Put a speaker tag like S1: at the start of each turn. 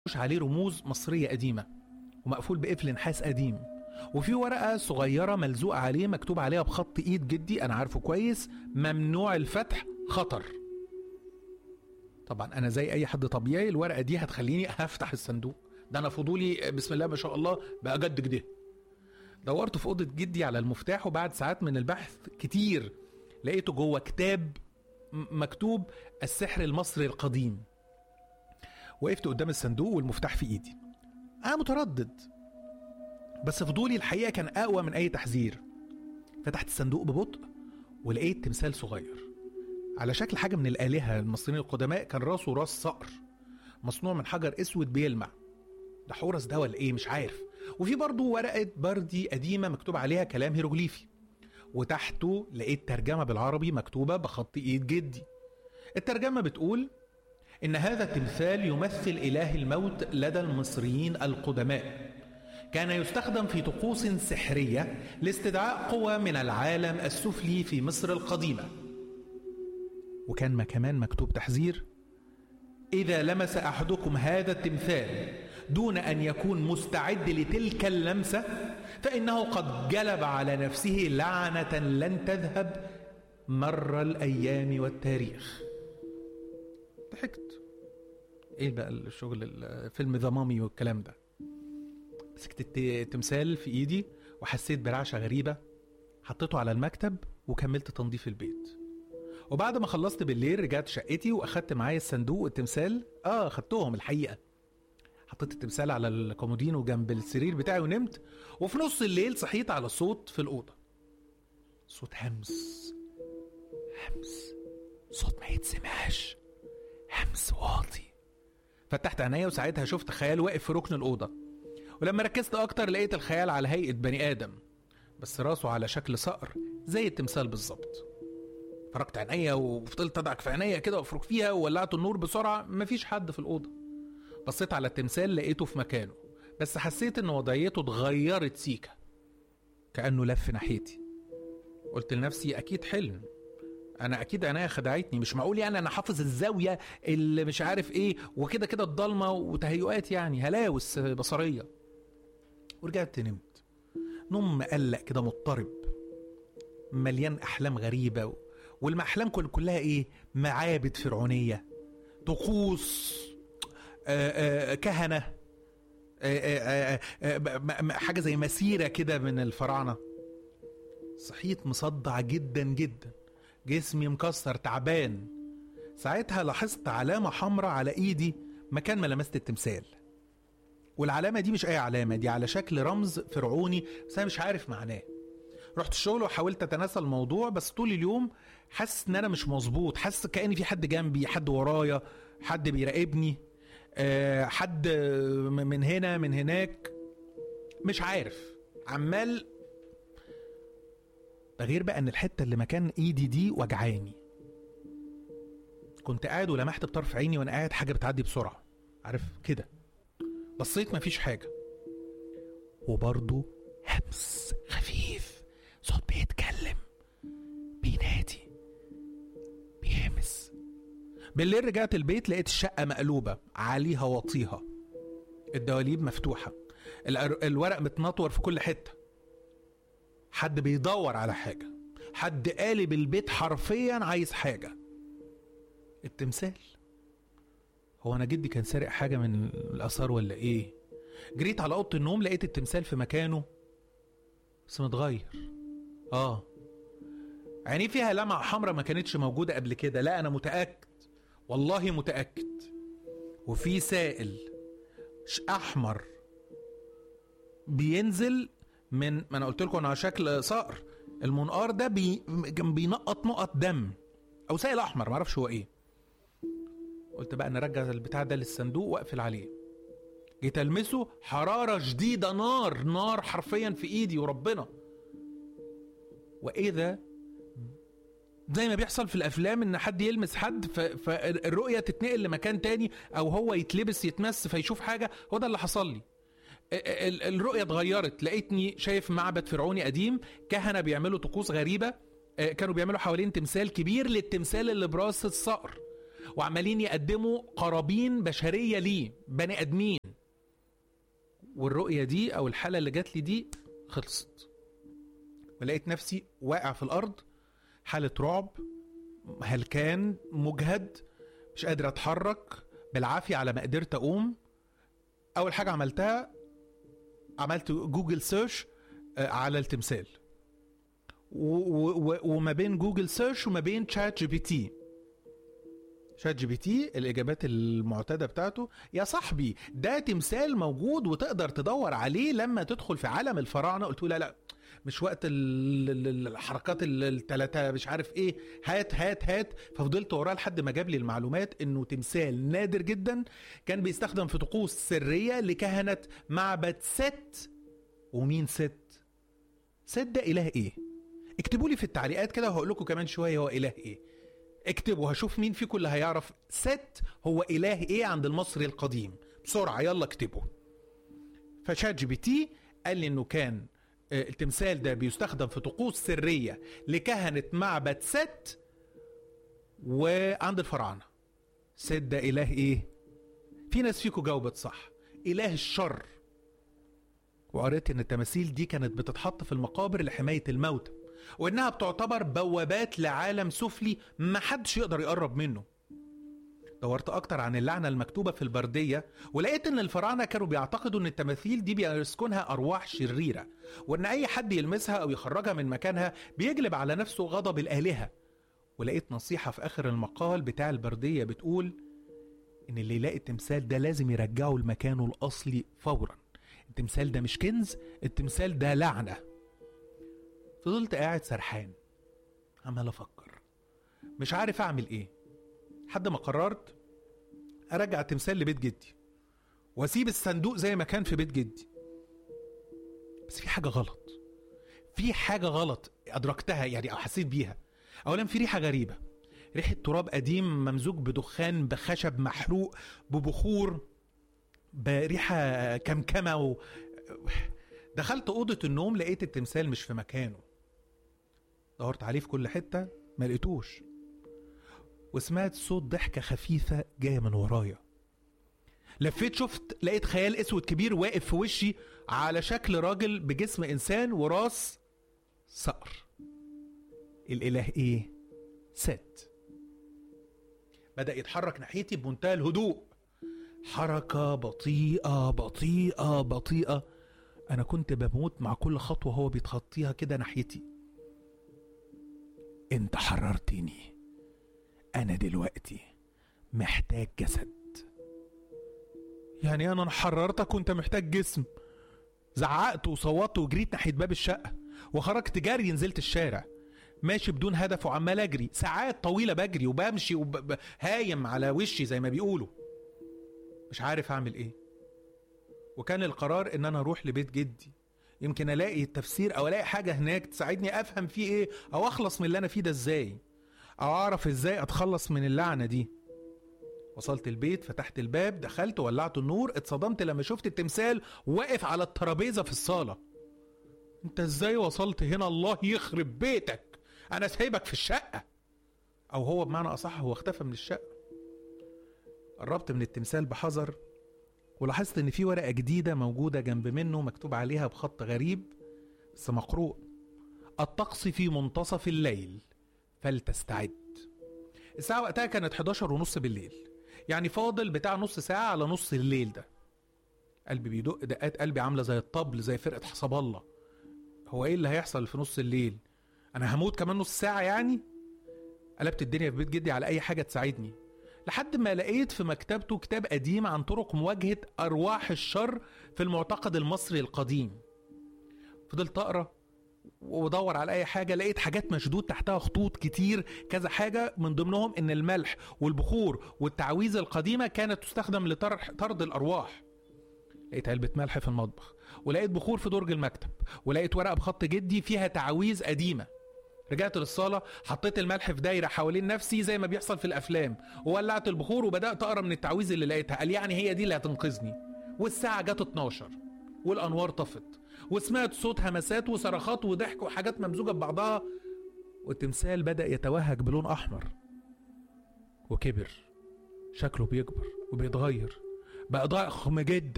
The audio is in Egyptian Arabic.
S1: عليه رموز مصرية قديمة ومقفول بقفل نحاس قديم وفي ورقة صغيرة ملزوقة عليه مكتوب عليها بخط ايد جدي انا عارفه كويس ممنوع الفتح خطر طبعا انا زي اي حد طبيعي الورقة دي هتخليني هفتح الصندوق ده انا فضولي بسم الله ما شاء الله بقى جد كده دورت في اوضه جدي على المفتاح وبعد ساعات من البحث كتير لقيته جوه كتاب م- مكتوب السحر المصري القديم وقفت قدام الصندوق والمفتاح في ايدي انا متردد بس فضولي الحقيقه كان اقوى من اي تحذير فتحت الصندوق ببطء ولقيت تمثال صغير على شكل حاجه من الالهه المصريين القدماء كان راسه راس صقر مصنوع من حجر اسود بيلمع ده حورس ده ولا ايه مش عارف وفي برضه ورقه بردي قديمه مكتوب عليها كلام هيروغليفي وتحته لقيت ترجمه بالعربي مكتوبه بخط ايد جدي الترجمه بتقول ان هذا التمثال يمثل اله الموت لدى المصريين القدماء كان يستخدم في طقوس سحريه لاستدعاء قوى من العالم السفلي في مصر القديمه وكان ما كمان مكتوب تحذير إذا لمس أحدكم هذا التمثال دون أن يكون مستعد لتلك اللمسة فإنه قد جلب على نفسه لعنة لن تذهب مر الأيام والتاريخ ضحكت ايه بقى الشغل الفيلم ذا مامي والكلام ده مسكت الت- التمثال في ايدي وحسيت برعشه غريبه حطيته على المكتب وكملت تنظيف البيت وبعد ما خلصت بالليل رجعت شقتي واخدت معايا الصندوق والتمثال اه خدتهم الحقيقه حطيت التمثال على الكومودينو جنب السرير بتاعي ونمت وفي نص الليل صحيت على صوت في الاوضه صوت همس همس صوت ما يتسمعش همس واطي فتحت عينيا وساعتها شفت خيال واقف في ركن الاوضه ولما ركزت اكتر لقيت الخيال على هيئه بني ادم بس راسه على شكل صقر زي التمثال بالظبط فرجت عينيا وفضلت ادعك في عينيا كده وافرك فيها وولعت النور بسرعه مفيش حد في الاوضه بصيت على التمثال لقيته في مكانه بس حسيت ان وضعيته اتغيرت سيكه كانه لف ناحيتي قلت لنفسي اكيد حلم انا اكيد عينيا خدعتني مش معقول يعني انا حافظ الزاويه اللي مش عارف ايه وكده كده الضلمه وتهيؤات يعني هلاوس بصريه ورجعت نمت نوم مقلق كده مضطرب مليان احلام غريبه و... والمحلام كل كلها ايه معابد فرعونيه طقوس آآ آآ كهنه آآ آآ م- م- حاجه زي مسيره كده من الفراعنه صحيت مصدع جدا جدا جسمي مكسر تعبان ساعتها لاحظت علامه حمراء على ايدي مكان ما لمست التمثال والعلامه دي مش اي علامه دي على شكل رمز فرعوني بس انا مش عارف معناه رحت الشغل وحاولت اتناسى الموضوع بس طول اليوم حاسس ان انا مش مظبوط حاسس كاني في حد جنبي حد ورايا حد بيراقبني آه، حد م- من هنا من هناك مش عارف عمال ده غير بقى ان الحته اللي مكان ايدي دي وجعاني كنت قاعد ولمحت بطرف عيني وانا قاعد حاجه بتعدي بسرعه عارف كده بصيت مفيش حاجه وبرضه همس خفيف صوت بيتكلم بينادي بيهمس بالليل رجعت البيت لقيت الشقة مقلوبة عليها واطيها الدواليب مفتوحة الأر- الورق متنطور في كل حتة حد بيدور على حاجة حد قالب البيت حرفيا عايز حاجة التمثال هو انا جدي كان سارق حاجة من الآثار ولا ايه جريت على أوضة النوم لقيت التمثال في مكانه بس متغير اه عينيه فيها لمعة حمراء ما كانتش موجودة قبل كده لا أنا متأكد والله متأكد وفي سائل ش- أحمر بينزل من ما أنا قلت لكم أنا على شكل صقر المنقار ده بي... م- بينقط نقط دم أو سائل أحمر معرفش هو إيه قلت بقى نرجع البتاع ده للصندوق واقفل عليه جيت المسه حراره شديده نار نار حرفيا في ايدي وربنا واذا زي ما بيحصل في الافلام ان حد يلمس حد ف- فالرؤيه تتنقل لمكان تاني او هو يتلبس يتمس فيشوف حاجه هو ده اللي حصل لي ال- ال- الرؤيه اتغيرت لقيتني شايف معبد فرعوني قديم كهنه بيعملوا طقوس غريبه آه، كانوا بيعملوا حوالين تمثال كبير للتمثال اللي براس الصقر وعمالين يقدموا قرابين بشريه ليه بني ادمين والرؤيه دي او الحاله اللي جات لي دي خلصت ولقيت نفسي واقع في الارض حاله رعب هلكان مجهد مش قادر اتحرك بالعافيه على ما قدرت اقوم اول حاجه عملتها عملت جوجل سيرش على التمثال و- و- وما بين جوجل سيرش وما بين تشات جي بي تي شات جي بي تي الاجابات المعتاده بتاعته يا صاحبي ده تمثال موجود وتقدر تدور عليه لما تدخل في عالم الفراعنه قلت له لا لا مش وقت ال- ال- ال- الحركات الثلاثه مش عارف ايه هات هات هات ففضلت وراه لحد ما جاب لي المعلومات انه تمثال نادر جدا كان بيستخدم في طقوس سريه لكهنه معبد ست ومين ست ست ده اله ايه اكتبوا لي في التعليقات كده وهقول لكم كمان شويه هو اله ايه اكتبوا هشوف مين فيكم اللي هيعرف ست هو اله ايه عند المصري القديم بسرعه يلا اكتبوا فشات جي بي تي قال لي انه كان آه، التمثال ده بيستخدم في طقوس سريه لكهنه معبد ست وعند الفراعنه ست ده اله ايه في ناس فيكم جاوبت صح اله الشر وقريت ان التماثيل دي كانت بتتحط في المقابر لحمايه الموتى وانها بتعتبر بوابات لعالم سفلي محدش يقدر يقرب منه دورت اكتر عن اللعنه المكتوبه في البرديه ولقيت ان الفراعنه كانوا بيعتقدوا ان التماثيل دي بيسكنها ارواح شريره وان اي حد يلمسها او يخرجها من مكانها بيجلب على نفسه غضب الالهه ولقيت نصيحه في اخر المقال بتاع البرديه بتقول ان اللي يلاقي التمثال ده لازم يرجعه لمكانه الاصلي فورا التمثال ده مش كنز التمثال ده لعنه فضلت قاعد سرحان عمال افكر مش عارف اعمل ايه لحد ما قررت ارجع التمثال لبيت جدي واسيب الصندوق زي ما كان في بيت جدي بس في حاجه غلط في حاجه غلط ادركتها يعني او حسيت بيها اولا في ريحه غريبه ريحه تراب قديم ممزوج بدخان بخشب محروق ببخور بريحه كمكمه و... دخلت اوضه النوم لقيت التمثال مش في مكانه دورت عليه في كل حته ما لقيتوش وسمعت صوت ضحكه خفيفه جايه من ورايا لفيت شفت لقيت خيال اسود كبير واقف في وشي على شكل راجل بجسم انسان وراس صقر الاله ايه ست بدا يتحرك ناحيتي بمنتهى الهدوء حركه بطيئه بطيئه بطيئه انا كنت بموت مع كل خطوه هو بيتخطيها كده ناحيتي انت حررتني انا دلوقتي محتاج جسد يعني انا حررتك وانت محتاج جسم زعقت وصوتت وجريت ناحيه باب الشقه وخرجت جري نزلت الشارع ماشي بدون هدف وعمال اجري ساعات طويله بجري وبمشي وهايم على وشي زي ما بيقولوا مش عارف اعمل ايه وكان القرار ان انا اروح لبيت جدي يمكن الاقي التفسير او الاقي حاجه هناك تساعدني افهم فيه ايه او اخلص من اللي انا فيه ده ازاي او اعرف ازاي اتخلص من اللعنه دي وصلت البيت فتحت الباب دخلت ولعت النور اتصدمت لما شفت التمثال واقف على الترابيزه في الصاله انت ازاي وصلت هنا الله يخرب بيتك انا سايبك في الشقه او هو بمعنى اصح هو اختفى من الشقه قربت من التمثال بحذر ولاحظت ان في ورقه جديده موجوده جنب منه مكتوب عليها بخط غريب بس مقروء الطقس في منتصف الليل فلتستعد الساعة وقتها كانت 11 ونص بالليل يعني فاضل بتاع نص ساعة على نص الليل ده قلبي بيدق دقات قلبي عاملة زي الطبل زي فرقة حسب الله هو ايه اللي هيحصل في نص الليل انا هموت كمان نص ساعة يعني قلبت الدنيا في بيت جدي على اي حاجة تساعدني لحد ما لقيت في مكتبته كتاب قديم عن طرق مواجهة أرواح الشر في المعتقد المصري القديم فضلت أقرأ وادور على اي حاجه لقيت حاجات مشدود تحتها خطوط كتير كذا حاجه من ضمنهم ان الملح والبخور والتعويذه القديمه كانت تستخدم لطرد الارواح لقيت علبه ملح في المطبخ ولقيت بخور في درج المكتب ولقيت ورقه بخط جدي فيها تعويذ قديمه رجعت للصاله حطيت الملح في دايره حوالين نفسي زي ما بيحصل في الافلام وولعت البخور وبدات اقرا من التعويذ اللي لقيتها قال يعني هي دي اللي هتنقذني والساعه جت 12 والانوار طفت وسمعت صوت همسات وصرخات وضحك وحاجات ممزوجه ببعضها والتمثال بدا يتوهج بلون احمر وكبر شكله بيكبر وبيتغير بقى ضخم جدا